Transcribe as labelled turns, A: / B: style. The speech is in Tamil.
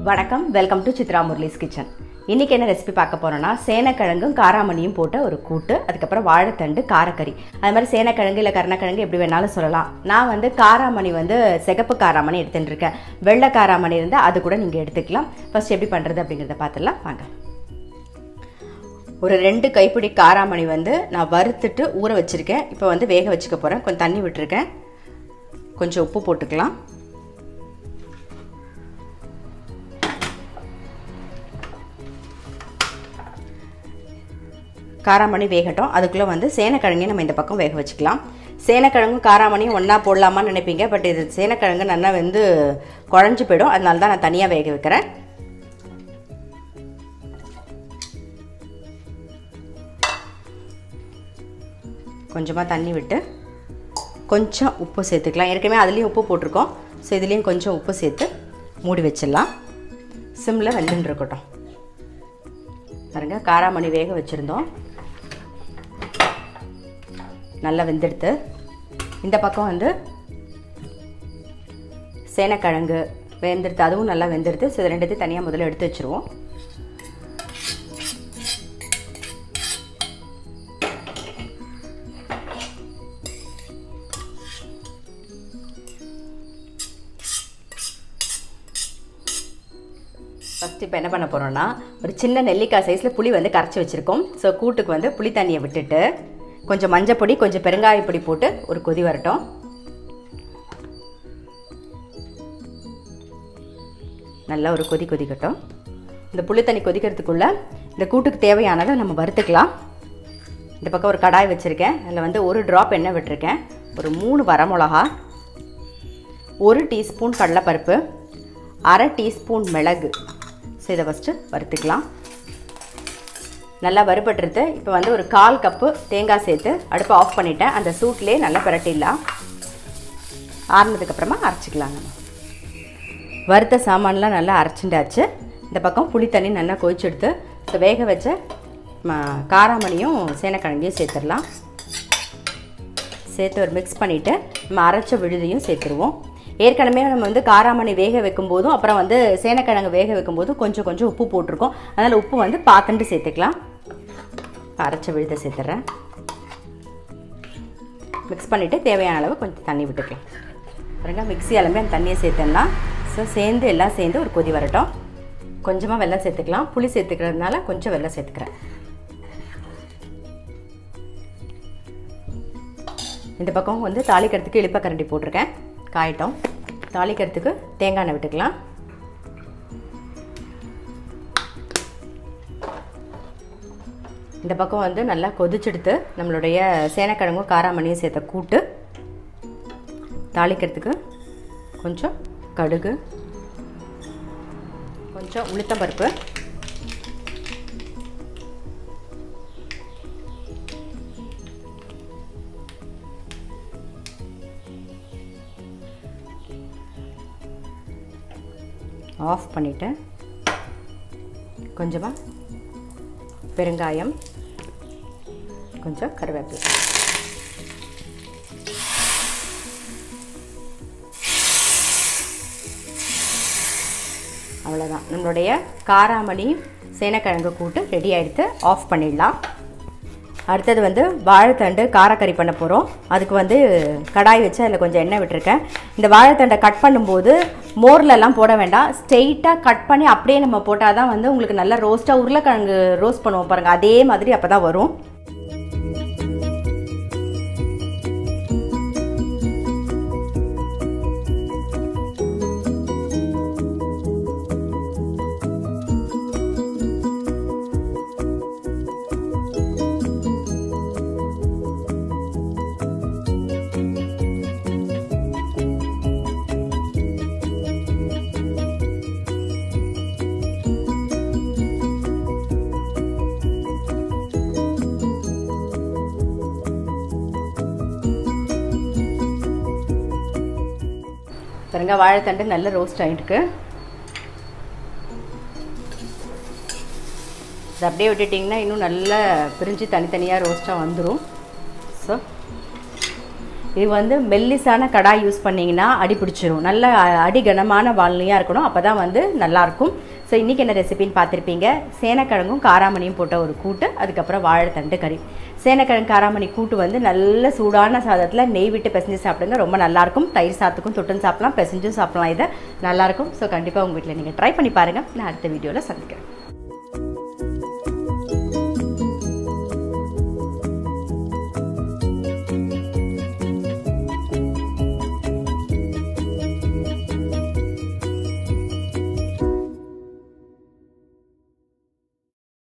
A: வணக்கம் welcome to Chitra Murali's kitchen இன்றைக்கி என்ன ரெசிபி பார்க்க போகிறோன்னா சேனக்கிழங்கும் காராமணியும் போட்ட ஒரு கூட்டு அதுக்கப்புறம் வாழைத்தண்டு காரக்கறி அது மாதிரி சேனக்கிழங்கு இல்லை கருணக்கிழங்கு எப்படி வேணாலும் சொல்லலாம் நான் வந்து காராமணி வந்து சிகப்பு காராமணி எடுத்துகிட்டு இருக்கேன் வெள்ளை காராமணி இருந்தால் அது கூட நீங்கள் எடுத்துக்கலாம் ஃபர்ஸ்ட் எப்படி பண்ணுறது அப்படிங்கிறத பார்த்துடலாம் வாங்க ஒரு ரெண்டு கைப்பிடி காராமணி வந்து நான் வறுத்துட்டு ஊற வச்சுருக்கேன் இப்போ வந்து வேக வச்சுக்க போகிறேன் கொஞ்சம் தண்ணி விட்டுருக்கேன் கொஞ்சம் உப்பு போட்டுக்கலாம் காராமணி வேகட்டும் அதுக்குள்ளே வந்து சேனக்கிழங்கையும் நம்ம இந்த பக்கம் வேக வச்சுக்கலாம் சேனக்கிழங்கும் காராமணியும் ஒன்றா போடலாமான்னு நினைப்பீங்க பட் இது சேனக்கிழங்கு நல்லா வந்து குழஞ்சி போயிடும் அதனால தான் நான் தனியாக வேக வைக்கிறேன் கொஞ்சமாக தண்ணி விட்டு கொஞ்சம் உப்பு சேர்த்துக்கலாம் ஏற்கனவே அதுலேயும் உப்பு போட்டிருக்கோம் ஸோ இதுலேயும் கொஞ்சம் உப்பு சேர்த்து மூடி வச்சிடலாம் சிம்மில் வெந்துன்னு இருக்கட்டும் பாருங்க காராமணி வேக வச்சுருந்தோம் நல்லா வெந்தெடுத்து இந்த பக்கம் வந்து சேனக்கிழங்கு வெந்தெடுத்து அதுவும் நல்லா வெந்தெடுத்து ஸோ இது ரெண்டுத்தையும் தனியாக முதல்ல எடுத்து வச்சுருவோம் ஃபஸ்ட்டு இப்போ என்ன பண்ண போகிறோன்னா ஒரு சின்ன நெல்லிக்காய் சைஸில் புளி வந்து கரைச்சி வச்சுருக்கோம் ஸோ கூட்டுக்கு வந்து புளி தண்ணியை விட்டுட்டு கொஞ்சம் மஞ்சப்பொடி கொஞ்சம் பெருங்காய பொடி போட்டு ஒரு கொதி வரட்டும் நல்லா ஒரு கொதி கொதிக்கட்டும் இந்த புளி தண்ணி கொதிக்கிறதுக்குள்ளே இந்த கூட்டுக்கு தேவையானதை நம்ம வறுத்துக்கலாம் இந்த பக்கம் ஒரு கடாய் வச்சுருக்கேன் அதில் வந்து ஒரு ட்ராப் எண்ணெய் விட்டுருக்கேன் ஒரு மூணு வரமிளகா ஒரு டீஸ்பூன் கடலைப்பருப்பு அரை டீஸ்பூன் மிளகு ஸோ இதை ஃபஸ்ட்டு வறுத்துக்கலாம் நல்லா வறுபட்டுருது இப்போ வந்து ஒரு கால் கப்பு தேங்காய் சேர்த்து அடுப்பை ஆஃப் பண்ணிவிட்டேன் அந்த சூட்லேயே நல்லா பிரட்டிடலாம் ஆறுனதுக்கப்புறமா அரைச்சிக்கலாம் நம்ம வறுத்த சாமான்லாம் நல்லா அரைச்சிண்டாச்சு இந்த பக்கம் புளி தண்ணி நல்லா கொதிச்செடுத்து ஸோ வேக வச்ச காராமணியும் சேனக்கிழங்கையும் சேர்த்துடலாம் சேர்த்து ஒரு மிக்ஸ் பண்ணிவிட்டு நம்ம அரைச்ச விழுதையும் சேர்த்துருவோம் ஏற்கனவே நம்ம வந்து காராமணி வேக வைக்கும் போதும் அப்புறம் வந்து சேனக்கிழங்கு வேக வைக்கும் போதும் கொஞ்சம் கொஞ்சம் உப்பு போட்டிருக்கோம் அதனால் உப்பு வந்து பார்த்துட்டு சேர்த்துக்கலாம் அரைச்ச விழுதை சேர்த்துட்றேன் மிக்ஸ் பண்ணிவிட்டு தேவையான அளவு கொஞ்சம் தண்ணி விட்டுக்கலாம் பாருங்க மிக்ஸி அளமே அந்த தண்ணியை சேர்த்தேன்னா ஸோ சேர்ந்து எல்லாம் சேர்ந்து ஒரு கொதி வரட்டும் கொஞ்சமாக வெள்ளம் சேர்த்துக்கலாம் புளி சேர்த்துக்கிறதுனால கொஞ்சம் வெள்ளம் சேர்த்துக்கிறேன் இந்த பக்கம் வந்து தாளிக்கிறதுக்கு இழுப்பக்கரண்டி போட்டிருக்கேன் காயட்டும் தாளிக்கிறதுக்கு தேங்காய் எண்ணெய் விட்டுக்கலாம் இந்த பக்கம் வந்து நல்லா கொதிச்செடுத்து நம்மளுடைய சேனக்கிழங்கும் காராமணியும் சேர்த்த கூட்டு தாளிக்கிறதுக்கு கொஞ்சம் கடுகு கொஞ்சம் உளுத்தம்பருப்பு ஆஃப் பண்ணிவிட்டு கொஞ்சமாக பெருங்காயம் கொஞ்சம் கருவேப்பிலை அவ்வளோதான் நம்மளுடைய காராமணி சேனக்கிழங்கு கூட்டு ரெடி ஆகிடுத்து ஆஃப் பண்ணிடலாம் அடுத்தது வந்து வாழைத்தண்டு காரக்கறி பண்ண போகிறோம் அதுக்கு வந்து கடாய் வச்சு அதில் கொஞ்சம் எண்ணெய் விட்டுருக்கேன் இந்த வாழைத்தண்டை கட் பண்ணும்போது மோர்லெல்லாம் போட வேண்டாம் ஸ்ட்ரெயிட்டாக கட் பண்ணி அப்படியே நம்ம போட்டால் தான் வந்து உங்களுக்கு நல்லா ரோஸ்ட்டாக உருளைக்கிழங்கு ரோஸ்ட் பண்ணுவோம் பாருங்கள் அதே மாதிரி அப்போ தான் வரும் பாருங்க வாழைத்தண்டு நல்ல ரோஸ்ட் ஆகிட்டுருக்கு இது அப்படியே விட்டுட்டிங்கன்னா இன்னும் நல்லா பிரிஞ்சு தனித்தனியாக ரோஸ்ட்டாக வந்துடும் ஸோ இது வந்து மெல்லிசான கடாய் யூஸ் பண்ணிங்கன்னா அடி பிடிச்சிரும் நல்ல அ- அடி கனமான வால்னியாக இருக்கணும் அப்போ தான் வந்து நல்லாயிருக்கும் ஸோ இன்றைக்கி என்ன ரெசிபின்னு பார்த்துருப்பீங்க சேனக்கிழங்கும் காராமணியும் போட்ட ஒரு கூட்டு அதுக்கப்புறம் வாழைத்தண்டு கறி சேனக்கிழங்கு காராமணி கூட்டு வந்து நல்ல சூடான சாதத்தில் நெய் விட்டு பிசைஞ்சு சாப்பிடுங்க ரொம்ப நல்லாயிருக்கும் தயிர் சாத்துக்கும் தொட்டும் சாப்பிடலாம் பிசைஞ்சும் சாப்பிடலாம் இதை நல்லாயிருக்கும் ஸோ கண்டிப்பாக உங்கள் வீட்டில் நீங்கள் ட்ரை பண்ணி பாருங்கள் நான் அடுத்த வீடியோவில் சந்திக்கிறேன்